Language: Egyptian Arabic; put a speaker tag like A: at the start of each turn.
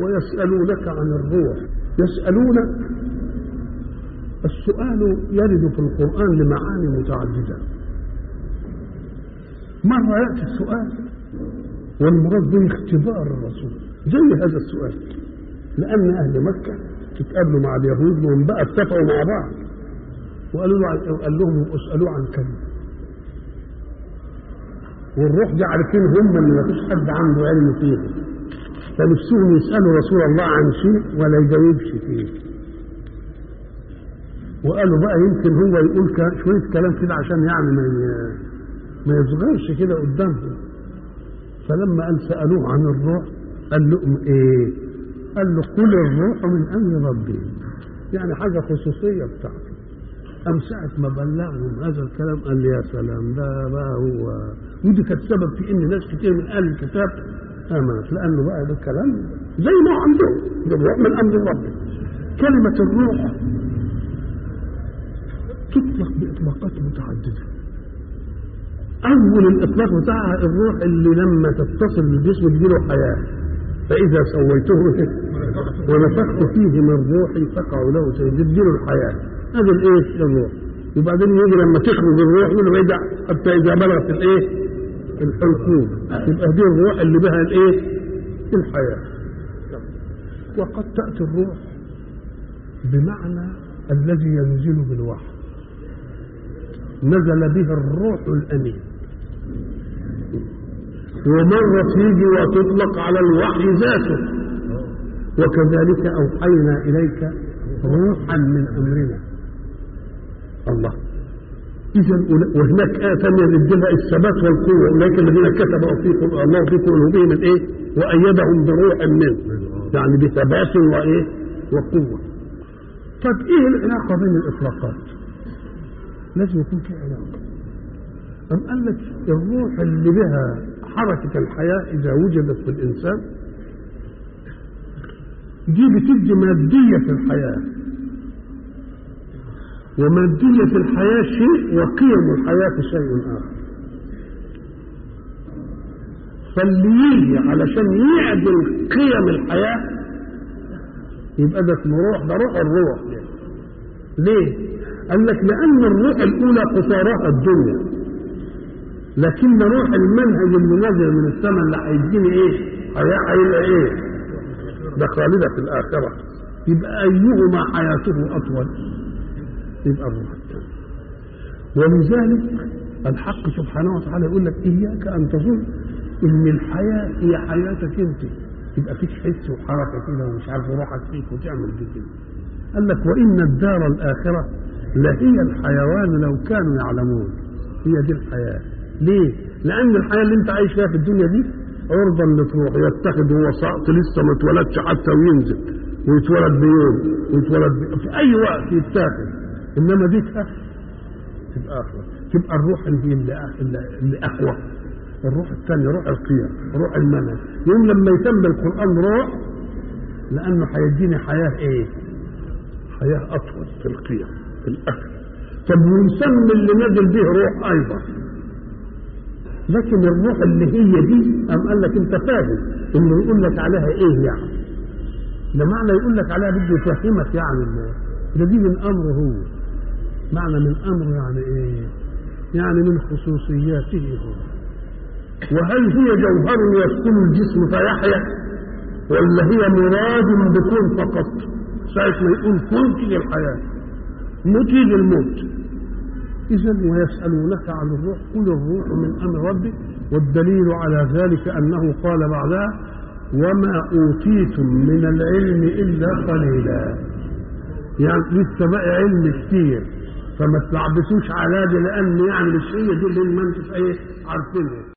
A: ويسألونك عن الروح يسألونك السؤال يرد في القرآن لمعاني متعددة مرة يأتي السؤال والمراد به اختبار الرسول زي هذا السؤال لأن أهل مكة تتقابلوا مع اليهود وهم بقى اتفقوا مع بعض وقالوا له قال لهم اسألوه عن كلمة والروح دي عارفين هم ان ما فيش حد عنده علم فيه فنفسهم يسألوا رسول الله عن شيء ولا يجاوبش فيه وقالوا بقى يمكن هو يقول شوية كلام كده عشان يعني ما ما يصغرش كده قدامهم فلما قال سألوه عن الروح قال لهم ايه قال له قل الروح من امر ربي يعني حاجة خصوصية بتاعته أم ساعة ما بلغهم هذا الكلام قال لي يا سلام ده بقى هو ودي كانت سبب في إن ناس كتير من أهل الكتاب آمنت لأنه بقى ده الكلام زي ما هو عندهم ده الروح من أمر ربي كلمة الروح تطلق بإطلاقات متعددة أول الإطلاق بتاعها الروح اللي لما تتصل بالجسم تجيله حياة فإذا سويته ونفخت فيه من روحي فقعوا له تجدله الحياة هذا الإيه الروح وبعدين يجي لما تخرج الروح يقول له حتى إذا بلغت الإيه الحلقوم يبقى دي الروح اللي بها الإيه الحياة وقد تأتي الروح بمعنى الذي ينزل بالوحي نزل به الروح الأمين ومرة تيجي وتطلق على الوحي ذاته وكذلك أوحينا إليك روحا من أمرنا الله إذا وهناك آية ثانية نديلها الثبات والقوة أولئك الذين كتبوا في الله في قلوبهم الإيه؟ وأيدهم بروح منه يعني بثبات وإيه؟ وقوة طب إيه العلاقة بين الإطلاقات؟ لازم يكون في علاقة أم قال لك الروح اللي بها حركة الحياة إذا وجدت في الإنسان دي بتدي مادية في الحياة ومادية الحياة شيء وقيم الحياة شيء آخر فاللي يجي علشان يعدل قيم الحياة يبقى ده اسمه روح ده روح الروح يعني. ليه؟ قال لك لأن الروح الأولى قصارها الدنيا لكن روح المنهج اللي نازل من السماء اللي هيديني ايه؟ حياة هيبقى ايه؟ ده خالدة في الآخرة يبقى أيهما حياته أطول؟ يبقى الروح الثاني ولذلك الحق سبحانه وتعالى يقول لك إياك أن تظن إن الحياة هي حياتك أنت يبقى فيك حس وحركة كده ومش عارف روحك فيك وتعمل كده قال لك وإن الدار الآخرة لهي الحيوان لو كانوا يعلمون هي دي الحياة ليه؟ لأن الحياة اللي أنت عايش فيها في الدنيا دي عرضة لتروح يتخذ هو سقط لسه ما اتولدش حتى وينزل ويتولد بيوم ويتولد بي... في أي وقت يتاخد إنما دي تأخر تبقى أخوة تبقى الروح اللي, اللي, اللي أقوى الروح الثانية روح القيم روح المنهج يوم لما يتم القرآن روح لأنه هيديني حياة إيه؟ حياة أطول في القيم في الأكل طب ونسمي اللي نزل به روح أيضا لكن الروح اللي هي دي أم قال لك أنت فاهم إنه يقول لك عليها إيه يعني ده معنى يقول لك عليها بده يفهمك يعني ده دي من أمره هو معنى من أمره يعني إيه يعني من خصوصياته هو وهل هي جوهر يسكن الجسم فيحيا ولا هي مراد بكون فقط ساعة ما يقول كن تيجي الحياة موت يجي الموت إذا ويسألونك عن الروح قل الروح من أمر ربي والدليل على ذلك أنه قال بعدها وما أوتيتم من العلم إلا قليلا يعني لسه بقى علم كتير فما تلعبسوش على دي لأن يعني مش هي دي اللي ما انتش ايه عارفينها